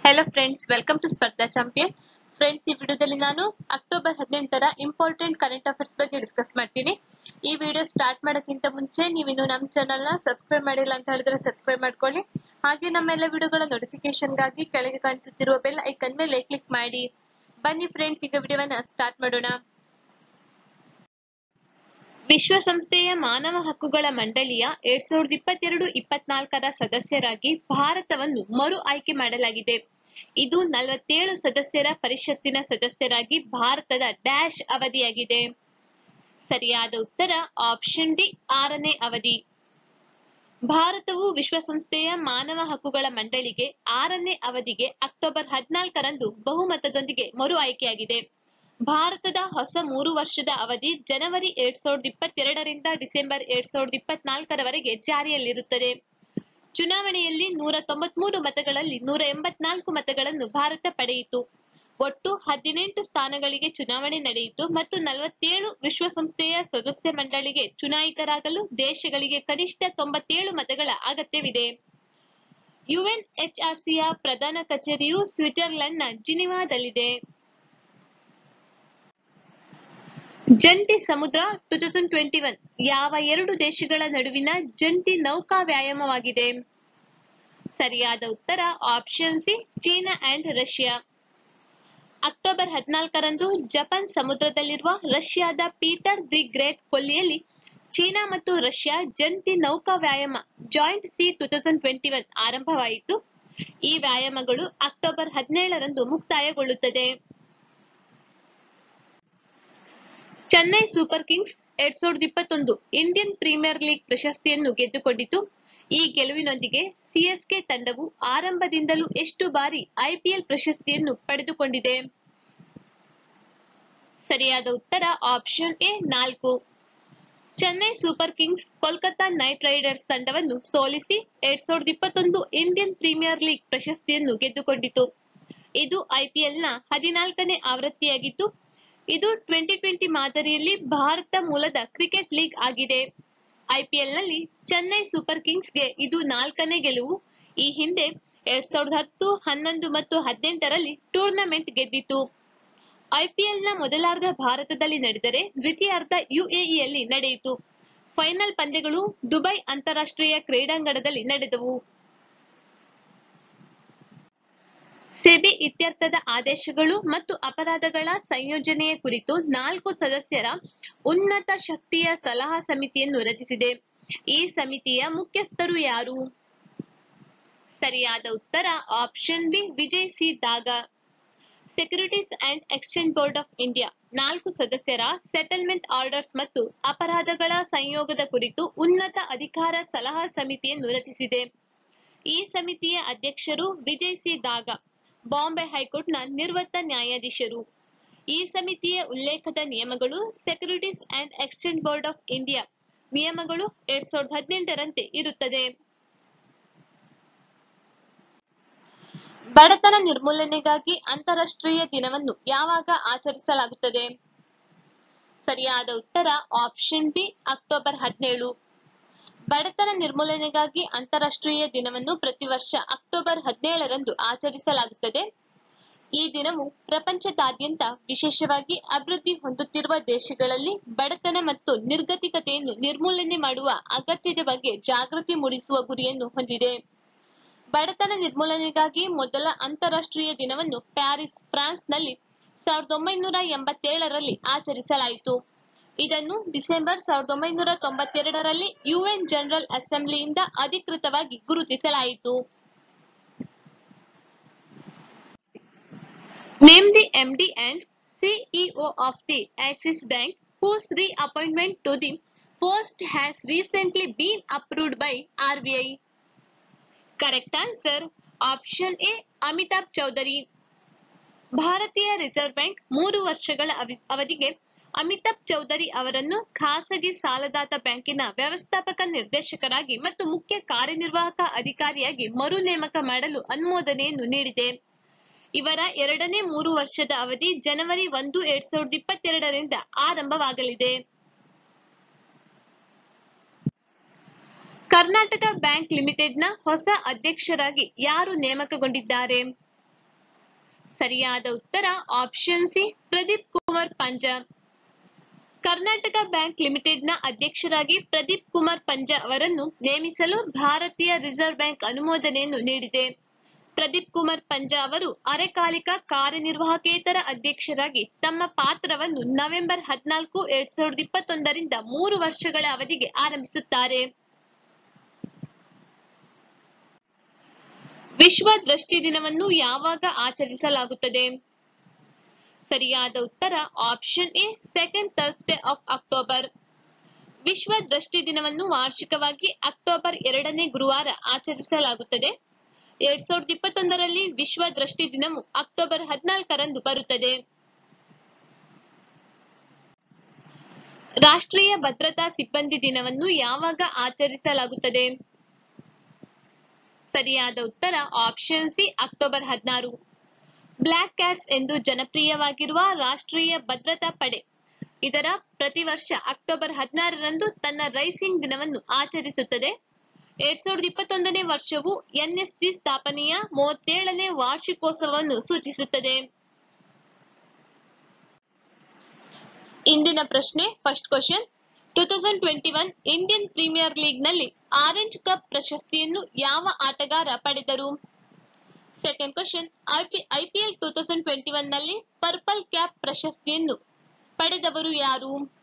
Hello friends welcome to Spardha champion friends ಈ ವಿಡಿಯೋದಲ್ಲಿ ನಾನು ಅಕ್ಟೋಬರ್ ಹದಿನೆಂಟರ ಇಂಪಾರ್ಟೆಂಟ್ ಕರೆಂಟ್ ಅಫೇರ್ಸ್ ಬಗ್ಗೆ ಡಿಸ್ಕಸ್ ಮಾಡ್ತೀನಿ ಈ ವಿಡಿಯೋ ಸ್ಟಾರ್ಟ್ ಮಾಡೋಕ್ಕಿಂತ ಮುಂಚೆ ನೀವಿನ್ನು ನಮ್ಮ ಚಾನಲ್ನ ಸಬ್ಸ್ಕ್ರೈಬ್ ಮಾಡಿಲ್ಲ ಅಂತ ಹೇಳಿದ್ರೆ ಸಬ್ಸ್ಕ್ರೈಬ್ ಮಾಡ್ಕೊಳ್ಳಿ ಹಾಗೆ ನಮ್ಮೆಲ್ಲ ವಿಡಿಯೋಗಳ ನೋಟಿಫಿಕೇಶನ್ಗಾಗಿ ಕೆಳಗೆ ಕಾಣಿಸುತ್ತಿರುವ ಬೆಲ್ ಐಕನ್ ಮೇಲೆ ಕ್ಲಿಕ್ ಮಾಡಿ ಬನ್ನಿ ಫ್ರೆಂಡ್ಸ್ ಈಗ ವಿಡಿಯೋವನ್ನ ಸ್ಟಾರ್ಟ್ ಮಾಡೋಣ ವಿಶ್ವಸಂಸ್ಥೆಯ ಮಾನವ ಹಕ್ಕುಗಳ ಮಂಡಳಿಯ ಎರಡ್ ಸಾವಿರದ ಇಪ್ಪತ್ತೆರಡು ಇಪ್ಪತ್ನಾಲ್ಕರ ಸದಸ್ಯರಾಗಿ ಭಾರತವನ್ನು ಮರು ಆಯ್ಕೆ ಮಾಡಲಾಗಿದೆ ಇದು ನಲವತ್ತೇಳು ಸದಸ್ಯರ ಪರಿಷತ್ತಿನ ಸದಸ್ಯರಾಗಿ ಭಾರತದ ಡ್ಯಾಶ್ ಅವಧಿಯಾಗಿದೆ ಸರಿಯಾದ ಉತ್ತರ ಆಪ್ಷನ್ ಡಿ ಆರನೇ ಅವಧಿ ಭಾರತವು ವಿಶ್ವಸಂಸ್ಥೆಯ ಮಾನವ ಹಕ್ಕುಗಳ ಮಂಡಳಿಗೆ ಆರನೇ ಅವಧಿಗೆ ಅಕ್ಟೋಬರ್ ಹದಿನಾಲ್ಕರಂದು ಬಹುಮತದೊಂದಿಗೆ ಮರು ಆಯ್ಕೆಯಾಗಿದೆ ಭಾರತದ ಹೊಸ ಮೂರು ವರ್ಷದ ಅವಧಿ ಜನವರಿ ಎರಡ್ ಸಾವಿರದ ಇಪ್ಪತ್ತೆರಡರಿಂದ ಡಿಸೆಂಬರ್ ಎರಡ್ ಸಾವಿರದ ಇಪ್ಪತ್ನಾಲ್ಕರವರೆಗೆ ಜಾರಿಯಲ್ಲಿರುತ್ತದೆ ಚುನಾವಣೆಯಲ್ಲಿ ನೂರ ತೊಂಬತ್ಮೂರು ಮತಗಳಲ್ಲಿ ನೂರ ಎಂಬತ್ನಾಲ್ಕು ಮತಗಳನ್ನು ಭಾರತ ಪಡೆಯಿತು ಒಟ್ಟು ಹದಿನೆಂಟು ಸ್ಥಾನಗಳಿಗೆ ಚುನಾವಣೆ ನಡೆಯಿತು ಮತ್ತು ನಲವತ್ತೇಳು ವಿಶ್ವಸಂಸ್ಥೆಯ ಸದಸ್ಯ ಮಂಡಳಿಗೆ ಚುನಾಯಿತರಾಗಲು ದೇಶಗಳಿಗೆ ಕನಿಷ್ಠ ತೊಂಬತ್ತೇಳು ಮತಗಳ ಅಗತ್ಯವಿದೆ ಯುಎನ್ಎಚ್ಆರ್ಸಿಯ ಪ್ರಧಾನ ಕಚೇರಿಯು ಸ್ವಿಟ್ಜರ್ಲೆಂಡ್ನ ಜಿನಿವಾದಲ್ಲಿದೆ ಜಂಟಿ ಸಮುದ್ರ ಟೂ ತೌಸಂಡ್ ಟ್ವೆಂಟಿ ಒನ್ ಯಾವ ಎರಡು ದೇಶಗಳ ನಡುವಿನ ಜಂಟಿ ನೌಕಾ ವ್ಯಾಯಾಮವಾಗಿದೆ ಸರಿಯಾದ ಉತ್ತರ option C China and Russia October ಹದಿನಾಲ್ಕರಂದು ಜಪಾನ್ ಸಮುದ್ರದಲ್ಲಿರುವ ರಷ್ಯಾದ ಪೀಟರ್ ದಿ ಗ್ರೇಟ್ ಕೊಲ್ಲಿಯಲ್ಲಿ ಚೀನಾ ಮತ್ತು ರಷ್ಯಾ ಜಂಟಿ ನೌಕಾ ವ್ಯಾಯಾಮ joint C two thousand twenty one ಆರಂಭವಾಯಿತು ಈ ವ್ಯಾಯಾಮಗಳು ಅಕ್ಟೋಬರ್ ಹದಿನೇಳರಂದು ಮುಕ್ತಾಯಗೊಳ್ಳುತ್ತದೆ ಚೆನ್ನೈ ಸೂಪರ್ ಕಿಂಗ್ಸ್ ಎರಡ್ ಸಾವಿರದ ಇಪ್ಪತ್ತೊಂದು ಇಂಡಿಯನ್ ಪ್ರೀಮಿಯರ್ ಲೀಗ್ ಪ್ರಶಸ್ತಿಯನ್ನು ಗೆದ್ದುಕೊಂಡಿತು ಈ ಗೆಲುವಿನೊಂದಿಗೆ ಸಿಎಸ್ಕೆ ತಂಡವು ಆರಂಭದಿಂದಲೂ ಎಷ್ಟು ಬಾರಿ ಐಪಿಎಲ್ ಪ್ರಶಸ್ತಿಯನ್ನು ಪಡೆದುಕೊಂಡಿದೆ ಸರಿಯಾದ ಉತ್ತರ ಆಪ್ಷನ್ ಎ ನಾಲ್ಕು Chennai super kings Kolkata knight riders ತಂಡವನ್ನು ಸೋಲಿಸಿ ಎರಡ್ ಸಾವಿರದ ಇಪ್ಪತ್ತೊಂದು ಇಂಡಿಯನ್ ಪ್ರೀಮಿಯರ್ ಲೀಗ್ ಪ್ರಶಸ್ತಿಯನ್ನು ಗೆದ್ದುಕೊಂಡಿತು ಇದು ಐಪಿಎಲ್ನ ಹದಿನಾಲ್ಕನೇ ಆವೃತ್ತಿಯಾಗಿದ್ದು ಇದು ಟ್ವೆಂಟಿ ಟ್ವೆಂಟಿ ಮಾದರಿಯಲ್ಲಿ ಭಾರತ ಮೂಲದ ಕ್ರಿಕೆಟ್ ಲೀಗ್ ಆಗಿದೆ ಐಪಿಎಲ್ನಲ್ಲಿ ಚೆನ್ನೈ ಸೂಪರ್ ಕಿಂಗ್ಸ್ಗೆ ಇದು ನಾಲ್ಕನೇ ಗೆಲುವು ಈ ಹಿಂದೆ ಎರಡ್ ಸಾವಿರದ ಹತ್ತು ಹನ್ನೊಂದು ಮತ್ತು ಹದಿನೆಂಟರಲ್ಲಿ ಟೂರ್ನಮೆಂಟ್ ಗೆದ್ದಿತು ಐಪಿಎಲ್ನ ಮೊದಲಾರ್ಧ ಭಾರತದಲ್ಲಿ ನಡೆದರೆ ದ್ವಿತೀಯಾರ್ಧ ಯುಎಇಯಲ್ಲಿ ನಡೆಯಿತು ಫೈನಲ್ ಪಂದ್ಯಗಳು ದುಬೈ ಅಂತಾರಾಷ್ಟ್ರೀಯ ಕ್ರೀಡಾಂಗಣದಲ್ಲಿ ನಡೆದವು ಸೆಬಿ ಇತ್ಯರ್ಥದ ಆದೇಶಗಳು ಮತ್ತು ಅಪರಾಧಗಳ ಸಂಯೋಜನೆಯ ಕುರಿತು ನಾಲ್ಕು ಸದಸ್ಯರ ಉನ್ನತ ಶಕ್ತಿಯ ಸಲಹಾ ಸಮಿತಿಯನ್ನು ರಚಿಸಿದೆ ಈ ಸಮಿತಿಯ ಮುಖ್ಯಸ್ಥರು ಯಾರು ಸರಿಯಾದ ಉತ್ತರ ಆಪ್ಷನ್ ಬಿ ವಿಜಯ್ ಸಿ ದಾಗ securities and exchange board of India ನಾಲ್ಕು ಸದಸ್ಯರ ಸೆಟಲ್ಮೆಂಟ್ ಆರ್ಡರ್ಸ್ ಮತ್ತು ಅಪರಾಧಗಳ ಸಂಯೋಗದ ಕುರಿತು ಉನ್ನತ ಅಧಿಕಾರ ಸಲಹಾ ಸಮಿತಿಯನ್ನು ರಚಿಸಿದೆ ಈ ಸಮಿತಿಯ ಅಧ್ಯಕ್ಷರು ವಿಜಯ್ ಸಿ ದಾಗ ಬಾಂಬೆ ಹೈಕೋರ್ಟ್ನ ನಿವೃತ್ತ ನ್ಯಾಯಾಧೀಶರು ಈ ಸಮಿತಿಯ ಉಲ್ಲೇಖದ ನಿಯಮಗಳು securities and exchange board of India ನಿಯಮಗಳು ಎರಡ್ ಸಾವಿರದ ಹದಿನೆಂಟರಂತೆ ಇರುತ್ತದೆ ಬಡತನ ನಿರ್ಮೂಲನೆಗಾಗಿ ಅಂತಾರಾಷ್ಟ್ರೀಯ ದಿನವನ್ನು ಯಾವಾಗ ಆಚರಿಸಲಾಗುತ್ತದೆ ಸರಿಯಾದ ಉತ್ತರ ಆಪ್ಷನ್ ಬಿ ಅಕ್ಟೋಬರ್ ಹದಿನೇಳು ಬಡತನ ನಿರ್ಮೂಲನೆಗಾಗಿ ಅಂತಾರಾಷ್ಟ್ರೀಯ ದಿನವನ್ನು ಪ್ರತಿ ವರ್ಷ ಅಕ್ಟೋಬರ್ ಹದಿನೇಳರಂದು ಆಚರಿಸಲಾಗುತ್ತದೆ ಈ ದಿನವು ಪ್ರಪಂಚದಾದ್ಯಂತ ವಿಶೇಷವಾಗಿ ಅಭಿವೃದ್ಧಿ ಹೊಂದುತ್ತಿರುವ ದೇಶಗಳಲ್ಲಿ ಬಡತನ ಮತ್ತು ನಿರ್ಗತಿಕತೆಯನ್ನು ನಿರ್ಮೂಲನೆ ಮಾಡುವ ಅಗತ್ಯದ ಬಗ್ಗೆ ಜಾಗೃತಿ ಮೂಡಿಸುವ ಗುರಿಯನ್ನು ಹೊಂದಿದೆ ಬಡತನ ನಿರ್ಮೂಲನೆಗಾಗಿ ಮೊದಲ ಅಂತಾರಾಷ್ಟ್ರೀಯ ದಿನವನ್ನು ಪ್ಯಾರಿಸ್ ಫ್ರಾನ್ಸ್ನಲ್ಲಿ ಸಾವಿರದ ಒಂಬೈನೂರ ಎಂಬತ್ತೇಳರಲ್ಲಿ ಆಚರಿಸಲಾಯಿತು ಇದನ್ನು ಡಿಸೆಂಬರ್ ಸಾವಿರದ ಒಂಬೈನೂರ ತೊಂಬತ್ತೆರಡರಲ್ಲಿ ಯುಎನ್ ಜನರಲ್ ಅಸೆಂಬ್ಲಿಯಿಂದ ಅಧಿಕೃತವಾಗಿ ಗುರುತಿಸಲಾಯಿತು name the MD and CEO of the Axis bank whose reappointment to the post has recently been approved by RBI. Correct answer option A Amitabh Chaudhary ಭಾರತೀಯ ರಿಸರ್ವ್ ಬ್ಯಾಂಕ್ ಮೂರು ವರ್ಷಗಳ ಅವಧಿಗೆ ಅಮಿತಾಬ್ ಚೌಧರಿ ಅವರನ್ನು ಖಾಸಗಿ ಸಾಲದಾತ ಬ್ಯಾಂಕಿನ ವ್ಯವಸ್ಥಾಪಕ ನಿರ್ದೇಶಕರಾಗಿ ಮತ್ತು ಮುಖ್ಯ ಕಾರ್ಯನಿರ್ವಾಹಕ ಅಧಿಕಾರಿಯಾಗಿ ಮರು ನೇಮಕ ಮಾಡಲು ಅನುಮೋದನೆಯನ್ನು ನೀಡಿದೆ ಇವರ ಎರಡನೇ ಮೂರು ವರ್ಷದ ಅವಧಿ ಜನವರಿ ಒಂದು ಎರಡ್ ಸಾವಿರದ ಇಪ್ಪತ್ತೆರಡರಿಂದ ಆರಂಭವಾಗಲಿದೆ ಕರ್ನಾಟಕ ಬ್ಯಾಂಕ್ ಲಿಮಿಟೆಡ್ನ ಹೊಸ ಅಧ್ಯಕ್ಷರಾಗಿ ಯಾರು ನೇಮಕಗೊಂಡಿದ್ದಾರೆ ಸರಿಯಾದ ಉತ್ತರ option C Pradeep Kumar Panja Karnataka bank ಲಿಮಿಟೆಡ್ನ ಅಧ್ಯಕ್ಷರಾಗಿ ಪ್ರದೀಪ್ ಕುಮಾರ್ ಪಂಜಾ ಅವರನ್ನು ನೇಮಿಸಲು ಭಾರತೀಯ ರಿಸರ್ವ್ ಬ್ಯಾಂಕ್ ಅನುಮೋದನೆಯನ್ನು ನೀಡಿದೆ ಪ್ರದೀಪ್ ಕುಮಾರ್ ಪಂಜಾ ಅವರು ಅರೆಕಾಲಿಕ ಕಾರ್ಯನಿರ್ವಾಹಕೇತರ ಅಧ್ಯಕ್ಷರಾಗಿ ತಮ್ಮ ಪಾತ್ರವನ್ನು ನವೆಂಬರ್ ಹದಿನಾಲ್ಕು ಎರಡ್ ಸಾವಿರದ ಇಪ್ಪತ್ತೊಂದರಿಂದ ಮೂರು ವರ್ಷಗಳ ಅವಧಿಗೆ ಆರಂಭಿಸುತ್ತಾರೆ ವಿಶ್ವ ದೃಷ್ಟಿ ದಿನವನ್ನು ಯಾವಾಗ ಆಚರಿಸಲಾಗುತ್ತದೆ ಸರಿಯಾದ ಉತ್ತರ option A second Thursday of October ವಿಶ್ವ ದೃಷ್ಟಿ ದಿನವನ್ನು ವಾರ್ಷಿಕವಾಗಿ ಅಕ್ಟೋಬರ್ ಎರಡನೇ ಗುರುವಾರ ಆಚರಿಸಲಾಗುತ್ತದೆ ಎರಡ್ ಸಾವಿರದ ಇಪ್ಪತ್ತೊಂದರಲ್ಲಿ ವಿಶ್ವ ದೃಷ್ಟಿ ದಿನವು ಅಕ್ಟೋಬರ್ ಹದಿನಾಲ್ಕರಂದು ಬರುತ್ತದೆ ರಾಷ್ಟ್ರೀಯ ಭದ್ರತಾ ಸಿಬ್ಬಂದಿ ದಿನವನ್ನು ಯಾವಾಗ ಆಚರಿಸಲಾಗುತ್ತದೆ ಸರಿಯಾದ ಉತ್ತರ ಆಪ್ಷನ್ ಸಿ ಅಕ್ಟೋಬರ್ ಹದಿನಾರು ಬ್ಲ್ಯಾಕ್ ಕ್ಯಾಟ್ಸ್ ಎಂದು ಜನಪ್ರಿಯವಾಗಿರುವ ರಾಷ್ಟ್ರೀಯ ಭದ್ರತಾ ಪಡೆ ಇದರ ಪ್ರತಿ ವರ್ಷ ಅಕ್ಟೋಬರ್ ಹದಿನಾರರಂದು ತನ್ನ ರೈಸಿಂಗ್ ದಿನವನ್ನು ಆಚರಿಸುತ್ತದೆ ಎರಡ್ ಸಾವಿರದ ಇಪ್ಪತ್ತೊಂದನೇ ವರ್ಷವು ಎನ್ಎಸ್ಜಿ ಸ್ಥಾಪನೆಯ ಮೂವತ್ತೇಳನೇ ವಾರ್ಷಿಕೋತ್ಸವವನ್ನು ಸೂಚಿಸುತ್ತದೆ ಇಂದಿನ ಪ್ರಶ್ನೆ first question two thousand twenty one Indian premier league ನಲ್ಲಿ ಆರೆಂಜ್ ಕಪ್ ಪ್ರಶಸ್ತಿಯನ್ನು ಯಾವ ಆಟಗಾರ ಪಡೆದರು second question IPL two thousand twenty one ನಲ್ಲಿ ಪರ್ಪಲ್ ಕ್ಯಾಪ್ ಪ್ರಶಸ್ತಿಯನ್ನು ಪಡೆದವರು ಯಾರು